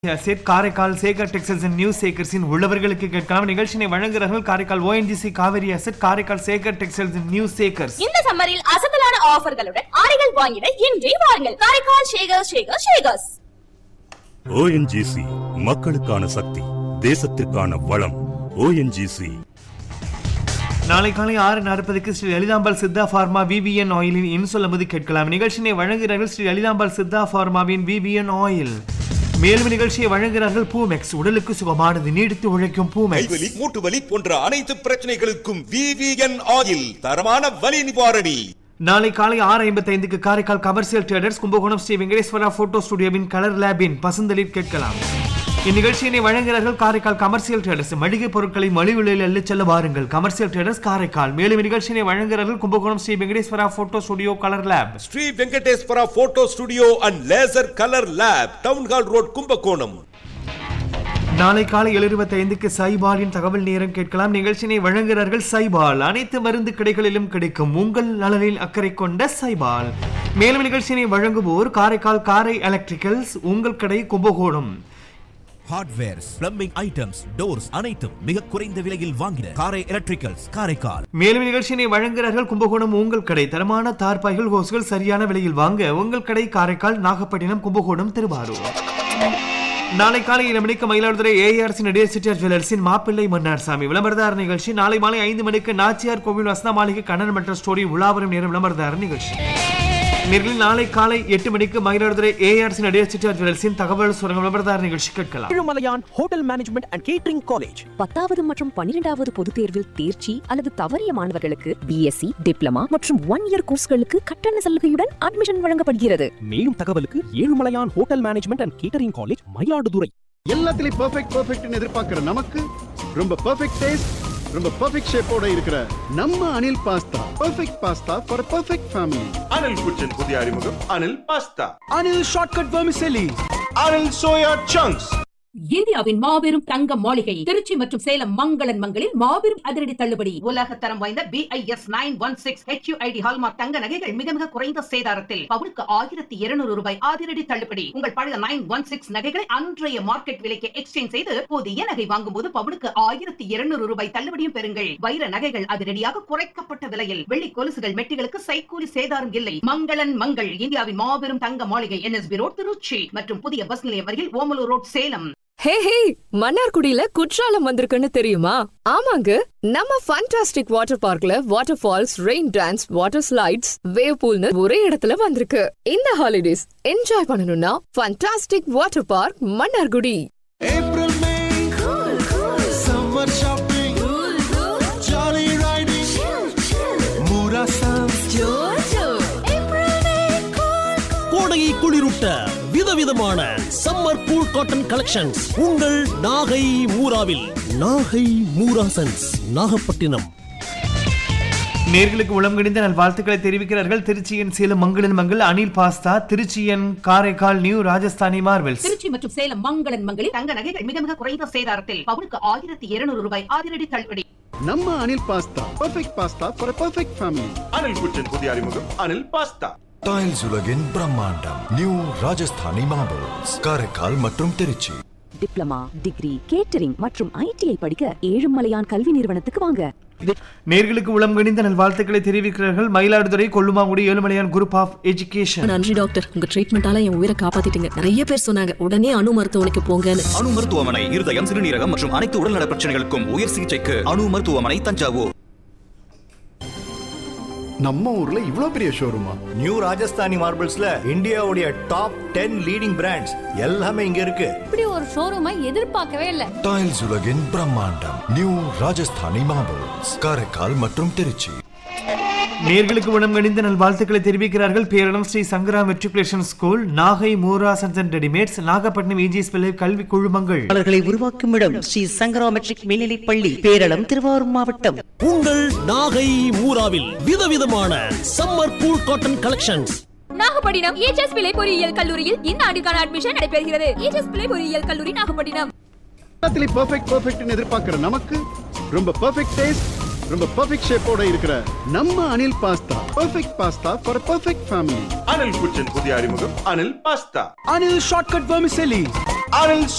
set Karaikal Sekar textiles and news சேகர்ஸின் உள்ளவர்களுக்கு கேட்கலாம் நிகழ்ச்சியை வழங்குகிறார்கள் Karaikal ONGC Cauvery asset Karaikal Sekar textiles and news Sekars இந்த சம்மரில் அசத்தலான ஆஃபர்களுடன் ஆடைகள் வாங்கிட இன்றே வாருங்கள் காரைக்கால் ஷேகர் ஷேகர் ஷேகர்ஸ் ஓஎன்ஜிசி மக்களுக்கான சக்தி தேசத்திற்கான வளம் ஓஎன்ஜிசி நாளை காலை ஆறு நாற்பதுக்கு ஸ்ரீ லலிதாம்பாள் சித்தா ஃபார்மா விபிஎன் ஆயிலின் இன்சொல்லும்போது கேட்கலாம் நிகழ்ச்சியை வழங்குகிறார்கள் ஸ்ரீ லலிதாம்பாள் சித்தா ஃபார்மாவின் விபிஎன் ஆயில் மேலும் நிகழ்ச்சியை வழங்குகிறார்கள் பூமெக்ஸ் உடலுக்கு சுகமானது நீடித்து உழைக்கும் பூமெக்ஸ் கைவலி மூட்டு வலி போன்ற அனைத்து பிரச்சனைகளுக்கும் விவிஎன் ஆயில் தரமான வலி நிவாரணி நாளை காலை ஆறு ஐம்பத்தி ஐந்துக்கு Karaikal commercial traders Kumbakonam Sri Venkateswara photo ஸ்டுடியோவின் கலர் லேபின் பசுந்தளிர் கேட்கலாம் இந்நிகழ்ச்சியினை வழங்குகிறார்கள் காரைக்கால் கமர்ஷியல் ட்ரேடர்ஸ் மளிகை பொருட்களை மலிவு விலையில் அள்ளிச் செல்ல வாருங்கள் கமர்ஷியல் ட்ரேடர்ஸ் காரைக்கால் மேலும் இந்நிகழ்ச்சியினை வழங்குகிறார்கள் Kumbakonam Sri Venkateswara photo studio colour lab Sri Venkateswara photo studio and laser colour lab town hall road Kumbakonam நாளை காலை ஏழு இருபத்தி ஐந்துக்கு சைபாலின் தகவல் நேரம் கேட்கலாம் நிகழ்ச்சியினை வழங்குகிறார்கள் சைபால் அனைத்து மருந்து கடைகளிலும் கிடைக்கும் உங்கள் நலனில் அக்கறை கொண்ட சைபால் மேலும் நிகழ்ச்சியினை வழங்குவோர் காரைக்கால் காரை எலக்ட்ரிக்கல்ஸ் உங்கள் கடை Kumbakonam hardwares plumbing items doors அனைத்தும் மிக குறைந்த விலையில் வாங்கின காரை எலக்ட்ரிக்கல்ஸ் காரைக்கால் மேலும் நிகழ்ச்சியினை வழங்குகிறார்கள் கும்பகோணம் உங்கள் கடை தரமான தார்பாய்கள் ஹோஸ்கள் சரியான விலையில் வாங்க உங்கள் கடை காரைக்கால் நாகப்பட்டினம் கும்பகோணம் திருவாரூர் நாளை காலை ஏழு மணிக்கு மயிலாடுதுறை ஏஆர்சி நடிகர் ஜுவல்லர்ஸின் மாப்பிள்ளை மன்னார் சாமி விளம்பரதார நிகழ்ச்சி நாளை மாலை ஐந்து மணிக்கு நாச்சியார் கோவில் வசந்தா மாளிகை கண்ணன் மற்ற ஸ்டோரி உலாவரம் நேரம் விளம்பரதார நிகழ்ச்சி நேர்களில் நாளை காலை எட்டு மணிக்கு மயிலாடுதுறை ஏஆர்சி நடிகர் ஜுவல்லர்ஸின் தகவல் சுரங்க விளம்பரதார நிகழ்ச்சி கேட்கலாம் Ezhumalaiyan hotel management and catering college பத்தாவது மற்றும் பன்னிரெண்டாவது பொதுத் தேர்வில் தேர்ச்சி அல்லது தவறிய மாணவர்களுக்கு பிஎஸ்சி டிப்ளமா மற்றும் ஒன் இயர் கோர்ஸ்களுக்கு கட்டண சலுகையுடன் அட்மிஷன் வழங்கப்படுகிறது மேலும் தகவலுக்கு Ezhumalaiyan hotel management and catering college Mayiladuthurai எல்லாத்துலயும் பெர்ஃபெக்ட் பெர்ஃபெக்ட்னு எதிர்பார்க்கிற நமக்கு ரொம்ப பெர்ஃபெக்ட் டேஸ்ட் ரொம்ப பெர்ஃபெக்ட் ஷேப்போட இருக்கிற நம்ம Anil pasta perfect pasta for perfect family Anil kitchen புதிய அறிமுகம் Anil pasta Anil shortcut vermicelli Anil soya chunks இந்தியாவின் மாபெரும் தங்க மாளிகை திருச்சி மற்றும் சேலம் மங்களன் மங்களில் மாபெரும் அதிரடி தள்ளுபடி உலக தரம் வாய்ந்த BIS nine one six HUID hallmark தங்க நகைகள் மிக மிக குறைந்த சேதாரத்தில் பவுனுக்கு ஆயிரத்தி இருநூறு ரூபாய் அதிரடி தள்ளுபடி உங்கள் பழைய நைன் ஒன் சிக்ஸ் நகைகளை அன்றைய மார்க்கெட் விலைக்கு எக்ஸ்சேஞ்ச் செய்து புதிய நகை வாங்கும் போது பவுனுக்கு ஆயிரத்தி இருநூறு ரூபாய் தள்ளுபடியும் பெறுங்கள் வைர நகைகள் அதிரடியாக குறைக்கப்பட்ட விலையில் வெள்ளி கொலுசுகள் மெட்டிகளுக்கு சைக்கூலி சேதாரம் இல்லை மங்களன் மங்கள் இந்தியாவின் மாபெரும் தங்க மாளிகை என்எஸ்பி ரோட் திருச்சி மற்றும் புதிய பஸ் நிலையம் அருகில் Omalur road Salem hey hey மன்னார்குடியில குற்றாலம் வந்திருக்குன்னு தெரியுமா ஆமாங்க நம்ம ஃபண்டாஸ்டிக் வாட்டர் பார்க்ல waterfalls rain dance water slides wave பூல்னு ஒரே இடத்துல வந்திருக்கு இந்த ஹாலிடேஸ் என்ஜாய் பண்ணணும்னா fantastic water park Mannargudi April May summer shopping jolly riding Moora கோடையை குளிரூட்ட விதவிதமான சம்மர் கூல் காட்டன் கலெக்ஷன்ஸ் உங்கள் நாகை மூராவில் நாகை மூரா சென்ஸ் நாகப்பட்டினம் நேர்களுக்கு உளம் கணிந்த நல் வாழ்த்துக்களை தெரிவிக்கிறார்கள் திருச்சியின் சேலம் மங்களன் Mangal Anil pasta திருச்சியன் Karaikal new Rajasthani marvels Trichy மற்றும் சேலம் மங்களன் மங்களில் தங்க நகைகள் மிக மிக குறைந்த சேதாரத்தில் பவுனுக்கு ஆயிரத்தி இருநூறு ரூபாய் அதிரடி தள்ளுபடி நம்ம Anil pasta perfect pasta for perfect family Anil kitchen புதிய அறிமுகம் அனில் பாஸ்தா டைல்ஸ் உலகின் பிரம்மாண்டம் நியூ ராஜஸ்தானி மார்பிள்ஸ் காரைக்கால் மற்றும் திருச்சி டிப்ளமா டிகிரி கேட்டரிங் மற்றும் ஐடிஐ படிக்க ஏழுமலையான் கல்வி நிறுவனத்துக்கு வாங்க நேர்களுக்கு உளம் கணிந்த நல் வாழ்த்துக்களை தெரிவிக்கிறார்கள் Mayiladuthurai Kollumangudi Ezhumalaiyan group of education நன்றி டாக்டர் உங்க ட்ரீட்மெண்டால என் உயிரை காப்பாத்திட்டீங்க நிறைய பேர் சொன்னாங்க உடனே அணு மருத்துவமனைக்கு போங்கன்னு அணு மருத்துவமனை இருதயம் சிறுநீரகம் மற்றும் அனைத்து உடல்நல பிரச்சனைகளுக்கும் உயர் சிகிச்சைக்கு அணு மருத்துவமனை தஞ்சாவூர் நம்ம ஊர்ல இவ்ளோ பெரிய ஷோரூமா நியூ ராஜஸ்தானி மார்பிள்ஸ்ல இந்தியாவுடைய டாப் டென் லீடிங் பிராண்ட்ஸ் எல்லாமே இங்க இருக்கு இப்படி ஒரு ஷோரூமை எதிர்பார்க்கவே இல்ல டைல்ஸ் உலகின் பிரம்மாண்டம் நியூ ராஜஸ்தானி மார்பிள்ஸ் காரைக்கால் மற்றும் திருச்சி நேர்களுக்கு உளம் கணிந்த நல் வாழ்த்துக்களை தெரிவிக்கிறார்கள் பேரிடம் ஸ்ரீ சங்கரா மெட்ரிகுலேஷன் ஸ்கூல் நாகை மூரா சன்சன் ரெடிமேட்ஸ் நாகப்பட்டினம் இஜிஎஸ் பிள்ளை கல்வி குழுமங்கள் அவர்களை உருவாக்கும் இடம் ஸ்ரீ சங்கரா மெட்ரிக் மேல்நிலைப் பள்ளி பேரளம் திருவாரூர் மாவட்டம் உங்கள் நாகை மூராவில் விதவிதமான summer cool cotton collections Nagapattinam EGS Pillai பொறியியல் கல்லூரியில் இந்த ஆண்டுக்கான அட்மிஷன் நடைபெறுகிறது ஏஜஸ் பிள்ளை பொறியியல் கல்லூரி நாகப்பட்டினம் எல்லாத்துலயும் பெர்ஃபெக்ட் பெர்ஃபெக்ட்னு எதிர்பார்க்கிற நமக்கு ரொம்ப பெர்ஃபெக்ட் டேஸ்ட் ரொம்ப பெர்ஃபெக்ட் ஷேப்போட இருக்கிற நம்ம Anil pasta perfect pasta for perfect family Anil kitchen புதிய அறிமுகம் Anil pasta Anil shortcut vermicelli Anil